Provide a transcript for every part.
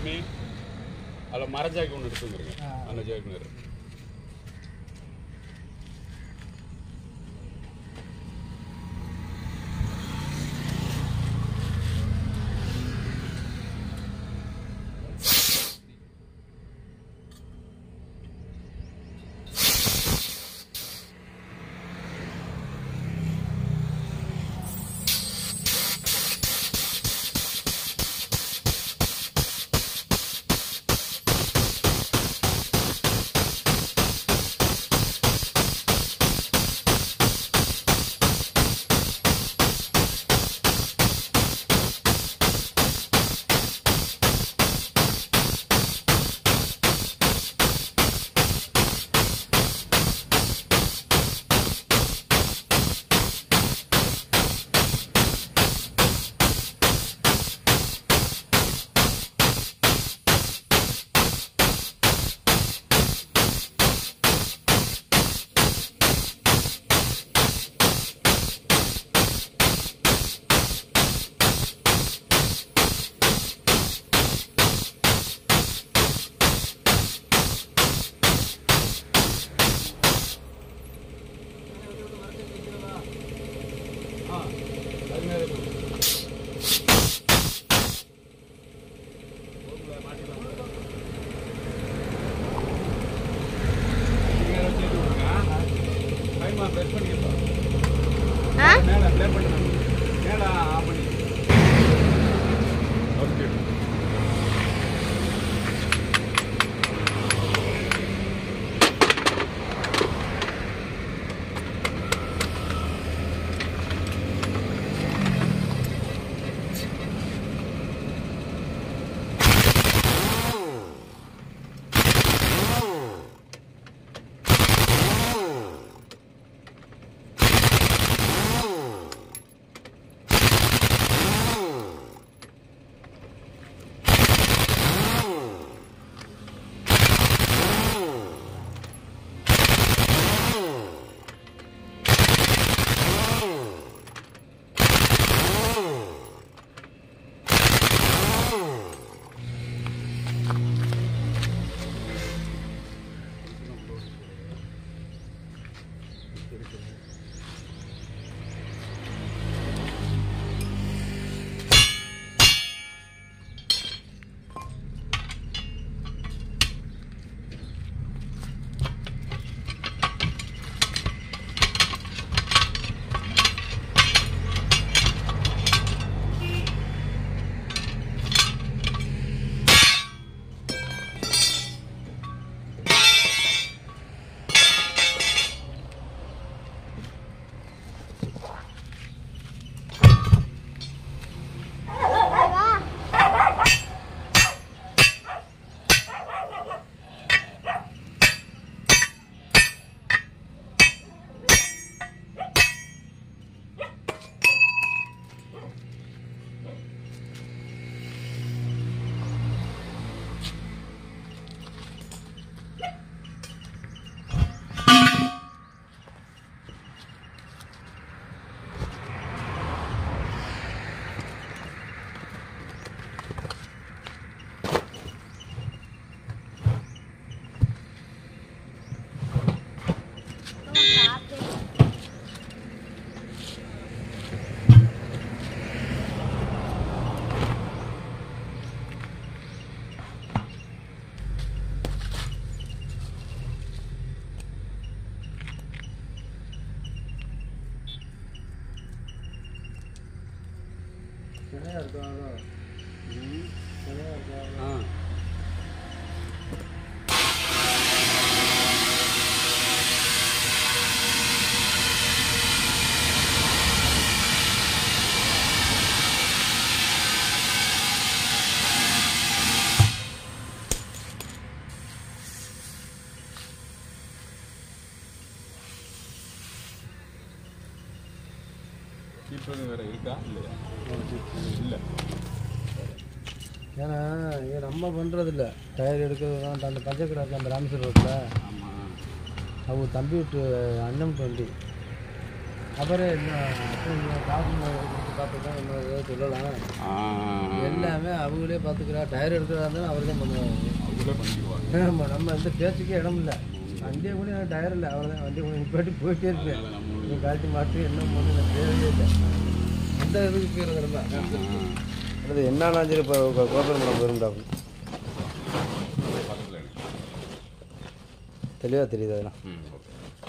சாமி அதில் மரஜாக்கி ஒன்று எடுத்து வந்துருங்க ஆ. அந்த ஜாக்கினர் ஆ மேலே ப்ளே பண்ணி மேலே ஆஃப் பண்ணி ஓகே சரியா இருக்கும் அதான் சரியா இருக்கும் ஆ கீப்பர் வேற இருக்கா இல்லையா இல்லை ஏன்னா இது நம்ம பண்ணுறது இல்லை டயர் எடுக்கிறது தான் அந்த பஞ்சக்கிராக்கு அந்த ராமேஸ்வரம் ரோட்டில் ஆமாம் அவங்க தம்பி விட்டு அண்ணன் வண்டி அப்புறம் என்ன அப்புறம் காசு பார்த்துக்கலாம் இன்னும் ஏதாவது சொல்லலாம் ஆ, எல்லாமே அவங்களே பார்த்துக்கிறா டயர் எடுக்கிறதா இருந்தாலும் அவர் தான் பண்ணுவாங்க அவங்களே பண்ணிடுவாங்க ஆமாம் நம்ம எந்த பேச்சுக்கே இடம் இல்லை வண்டியை கூட எனக்கு டயர் இல்லை அவ்வளோதான் வண்டியை கூட நிப்பாட்டி போயிட்டே இருப்பேன் அதனால நம்ம நீ காட்டி மாற்றி என்ன பண்ணு எனக்கு தேவையே இல்லை அந்த இதுக்கு போயிருங்க நம்ம அடுத்து என்னன்னா சரி இப்போ கோபுரம் படம் போயிருந்தாக்கும் பக்கத்தில் எனக்கு தெளிவாக தெரியுது அதெல்லாம் ம் ஓகே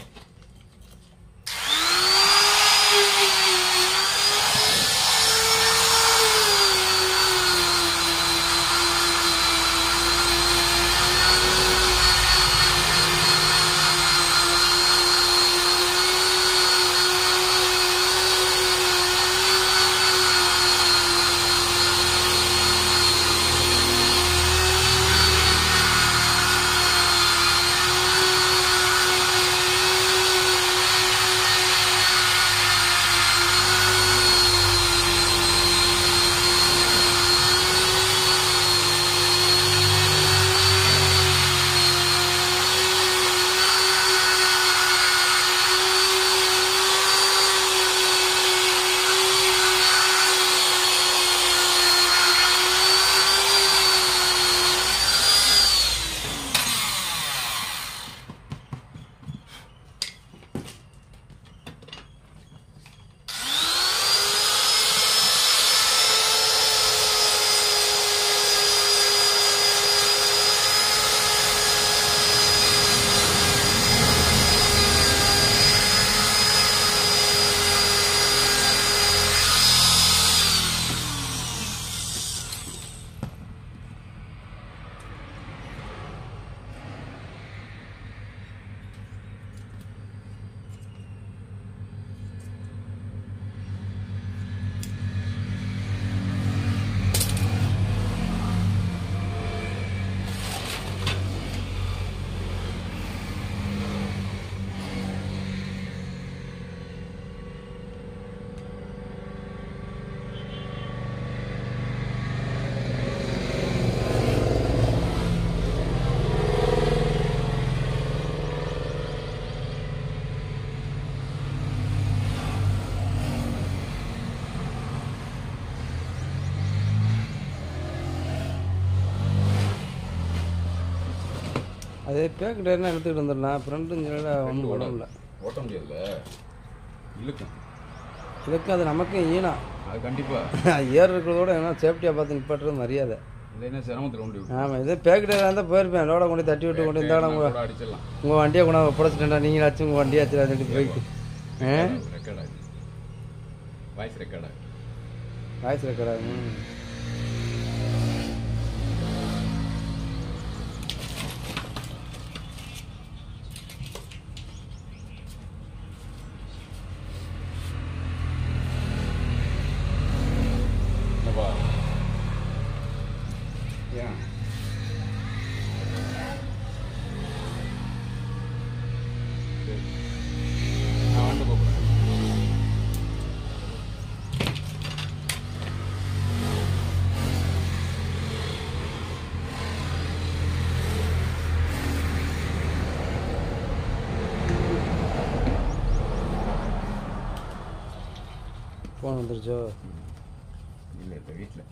அதே பேக் டயர்னா எடுத்துக்கிட்டு வந்துடலாம் ஃப்ரெண்டும் ஒன்றும் பண்ண முடியல ஓட்ட முடியாதுல்ல இழுக்கும் இதுக்கு அது நமக்கும் ஈனம் அது கண்டிப்பா ஏர் இருக்கிறதோட என்ன சேஃப்டியாக பார்த்து நிப்பாட்டுறது மரியாதை இல்லைன்னா சிரமத்தில் கொண்டு விடும். ஆமாம் இதே பேக் டயராக இருந்தால் போயிருப்பேன் லோட கொண்டு தட்டி விட்டு கொண்டு இருந்தாலும் கூட உங்கள் அடிச்சிடலாம் உங்கள் வண்டியை கொண்டு ஒப்படைச்சிட்டேன்டா நீங்களாச்சும் உங்கள் வண்டியை ஆச்சு போயிட்டு ஆ ரெக்கார்ட் ஆகுது வாய்ஸ் ரெக்கார்ட் ஆகுது வாய்ஸ் ரெக்கார்டாக என்னப்பா ஏன் சரி. நான் வந்து கூப்பிடுறேன் ஃபோன் வந்துருச்சோ இல்லை இல்லை வீட்டில்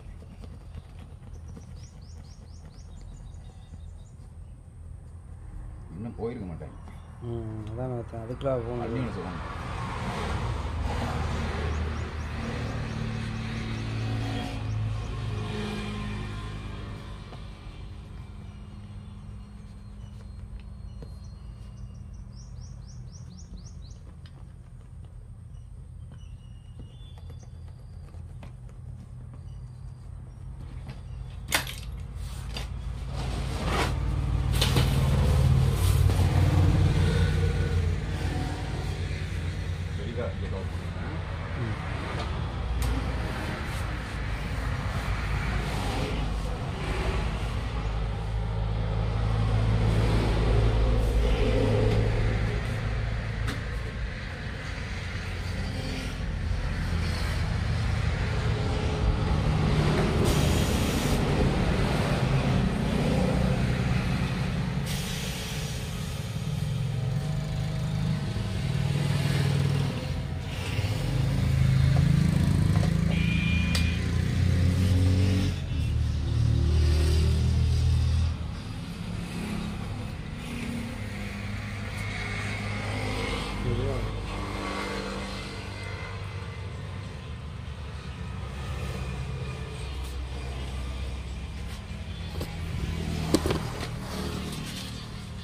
இன்னும் போயிருக்க மாட்டேன் ம் அதான் நான் அதுக்குலாம் ஃபோன் அப்படின்னு சொல்லுவாங்க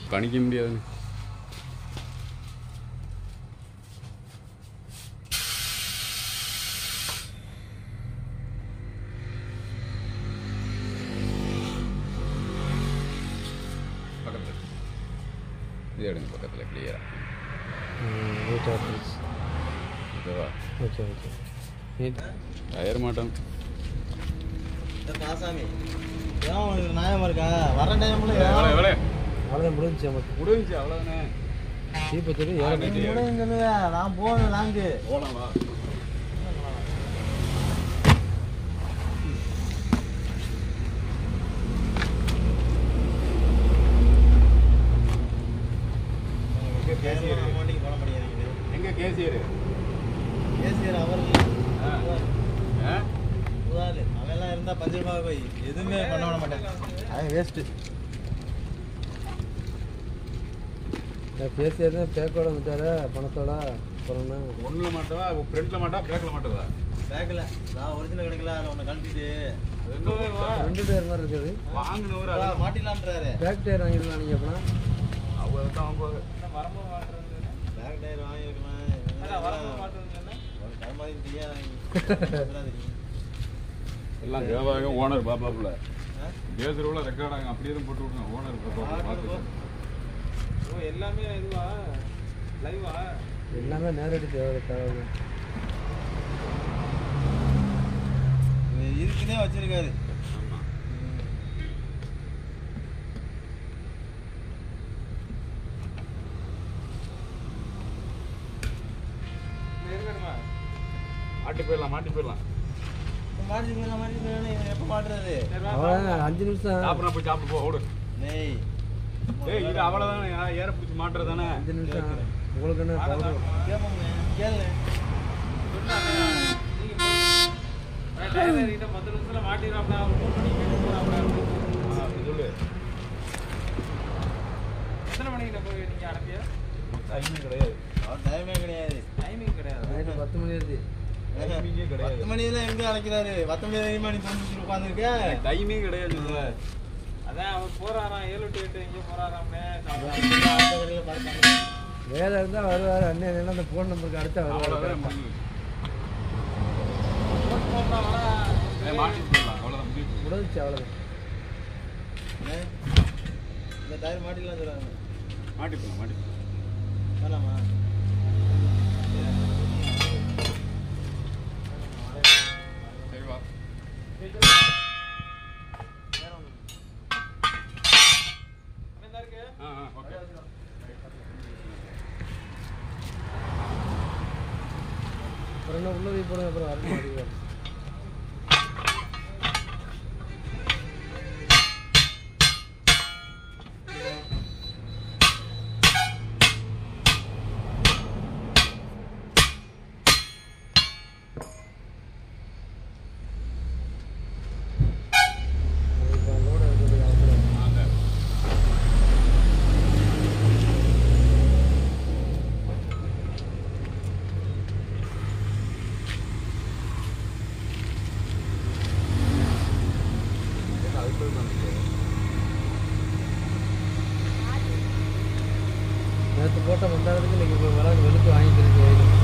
கணிக்க முடியாதுன்னு பக்கத்தில் இது எடுங்க பக்கத்தில் கிளியரா நீட்டாக இருந்துச்சு ஓகேவா ஓகே ஓகே நீட் டயர் மாட்டோம் காசாமி ஏன் உனக்கு நியாயமா இருக்கா வர டைம்ல எவ்வளோ எவ்வளோ அவ்வளோதான் முடிஞ்சிச்சு நமக்கு முடிஞ்சு அவ்வளோதானே தீபத்தூர் ஆ, ஏழு நீட்டு. சொல்லுவேன் நான் போவேன் லாங்கு போகலாம் வா மாட்டிக்கு போட முடியாது எங்கே கேசியர் ஏசியர் அவர் ஆ. ஆ புதாலு அவெல்லாம் இருந்தா பஞ்சமாக போய் எதுவுமே பண்ண விட மாட்டேன் அவன் வேஸ்ட்டு பேசியது பேக்கோட வந்துட்டார பணத்தோட அப்புறம்னா ஒன்றில் மாட்டவா ஃப்ரண்ட்டில் மாட்டா பேக்கில் மாட்டதா பேக்கில் நான் ஒரிஜினல் கிடைக்கல அதை ஒன்று கழட்டிட்டு ரெண்டு டயர் மாதிரி இருக்குது வாங்கினவர் அதான் அது மாட்டிடலான்றாரு பேக் டயர் வாங்கிடலாம் நீங்கள் அப்படின்னா அவங்க தான் வாங்குவாங்க பேக் டயர் வாங்கியிருக்கலாம் ஒரு கருமாதிரியா எல்லாம் தேவாக ஓனர் பாப்பாப்புல பேசுறவுல ரெக்கார்ட் ஆகும் அப்படியே தான் போட்டு விடுங்க ஓனர் பார்த்து எல்லாமே இதுவா லைவா எல்லாமே நேரடி தேவை தேவை இதுக்குன்னே வச்சிருக்காரு ஆமாம் இருக்கணுமா மாட்டி போயிடலாம் மாட்டி போயிடலாம் மாட்டி போயிடலாம் மாட்டி போயிடலாம் இவன் எப்போ மாட்டுறது அவ்வளோதான் அஞ்சு நிமிஷம் சாப்பிட்றா போய் சாப்பிட்டு போ ஓடு நெய் ஏய் இது அவ்வளோதானே ஏற பிடிச்சி மாட்டுறது தானே அஞ்சு நிமிஷம் உங்களுக்கு என்ன பவர் கேட்போங்க கேளு கிட்ட பத்து நிமிஷத்துல மாட்டிடுறாப்டா ஒரு மூணு மணிக்கு வெளியே போறாப்டா அப்படி சொல்லு எத்தனை மணிக்கு போய் நீங்க அனுப்பியா டைமிங் கிடையாது அவர் டைமே கிடையாது டைமிங் கிடையாது நைட்டு பத்து மணி ஆச்சு டைமிங்கே பத்து கிடையாது மணியெல்லாம் எங்க அழைக்கிறாரு பத்தொன்பது மணி தோண்டிட்டு உட்காந்துருக்க டைமே கிடையாது இதுல அதான் அவர் போறாராம் ஏழு டு எட்டு எங்கேயோ போறாராம்னே வேலை இருந்தால் வருவார் அண்ணன் என்ன அந்த ஃபோன் நம்பருக்கு அடிச்சா அவ்வளோதான் வருவார் முடிஞ்சு வரா மாட்டி போயிடலாம் அவ்வளோதான் முடிஞ்சு முடிஞ்சிச்சு அவ்வளோதான் இந்த டயர் மாட்டிடலாம் சொல்றாங்க மாட்டி போயிடலாம் மாட்டி போயிடலாம் வேணாமா சரி வா ஆ ஆ ஓகே அப்புறம் என்ன உள்ள போய் போடுங்க அப்புறம் வர மாட்டேங்குது இப்போ லோடு இருக்குது அவசரம் அந்த நேற்று போட்ட மந்தாரத்துக்கு இன்னைக்கு இப்போ விளக்கு வெளுத்து வாங்கிக்கிறீங்க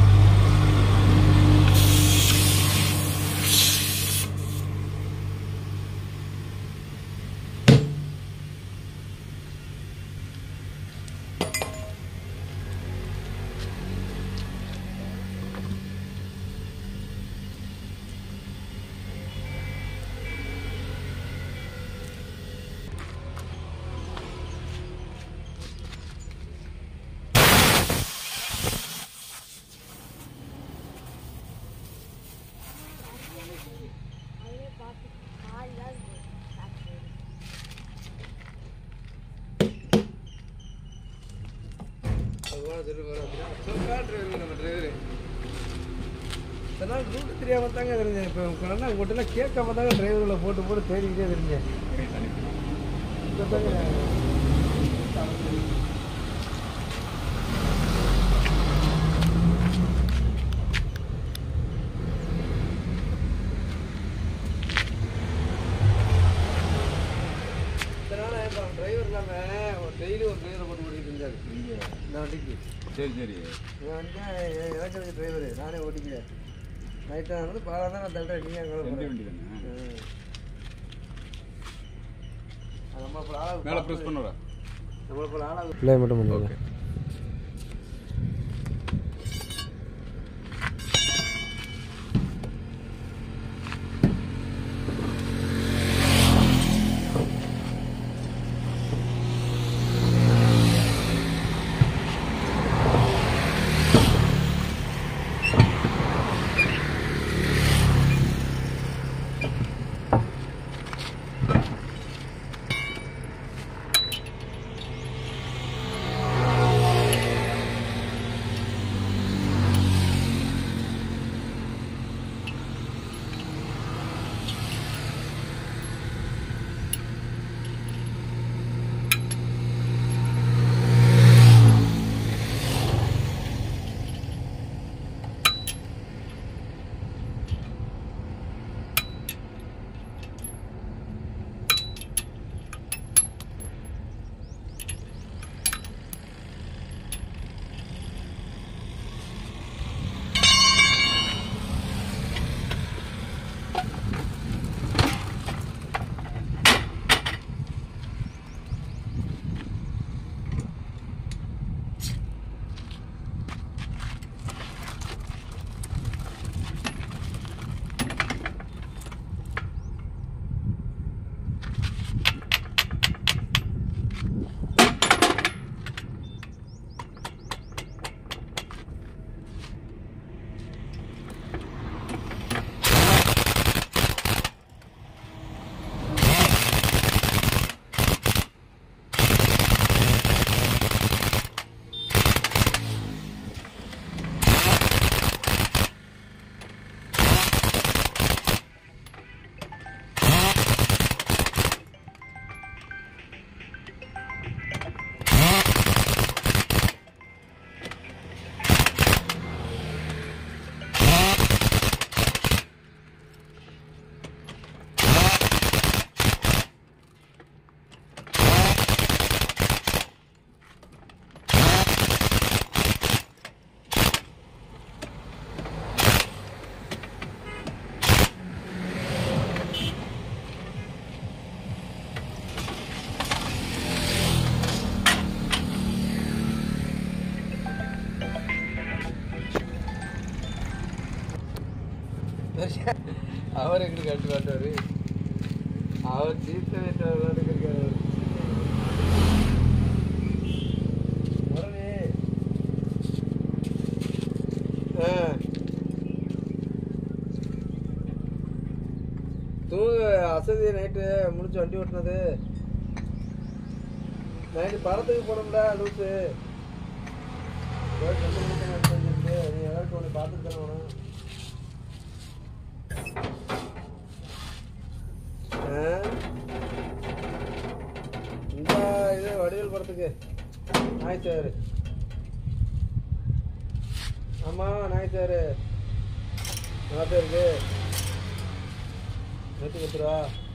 இதெல்லாம் ரூட்டு தெரியாம தாங்க தெரிஞ்சேன் இப்போ உங்கள்னா உங்கள்கிட்ட கேட்காம தாங்க டிரைவர்களை போட்டு போட்டு தேடிக்கிட்டே தெரிஞ்சேன் இப்போ தாங்க இதனால இப்போ டிரைவர் இல்லாமல் டெய்லி ஒரு டிரைவரை போட்டு ஓட்டிட்டு இருந்தாரு இங்க இந்த வண்டிக்கு சரி சரி இவன் வந்து எனக்கு இருக்கு டிரைவரு நானே ஓட்டிக்கிறேன் நைட்டாக வந்து பாலா தான் நான் தள்ளுறேன் நீ அங்கே எந்த வண்டி தானே நம்ம இப்போ ஆளாக மேலே ப்ரெஸ் பண்ணுறா நம்மளை போல ஆளாக பிள்ளை மட்டும் ஓகே அவர் எங்க கட்டு காட்டுவாரு அவர் தீர்த்த வேட்டவர் இருக்காரு முரளி. ஆ. தூங்க அசதி நைட்டு முடிச்சு வண்டி ஓட்டுனது நைட்டு படத்துக்கு போனோம்டா லூசு போய் ரெண்டு மணிக்கு நான் செஞ்சிருக்கு நீ ஏதாச்சும் ஒன்று பார்த்துட்டு தானே வேணும் இந்த இது வடிவேல் படத்துக்கு நாய் சார் ஆமா நாய் சார் நல்லா இருக்கு நூற்றி பத்து ரூபா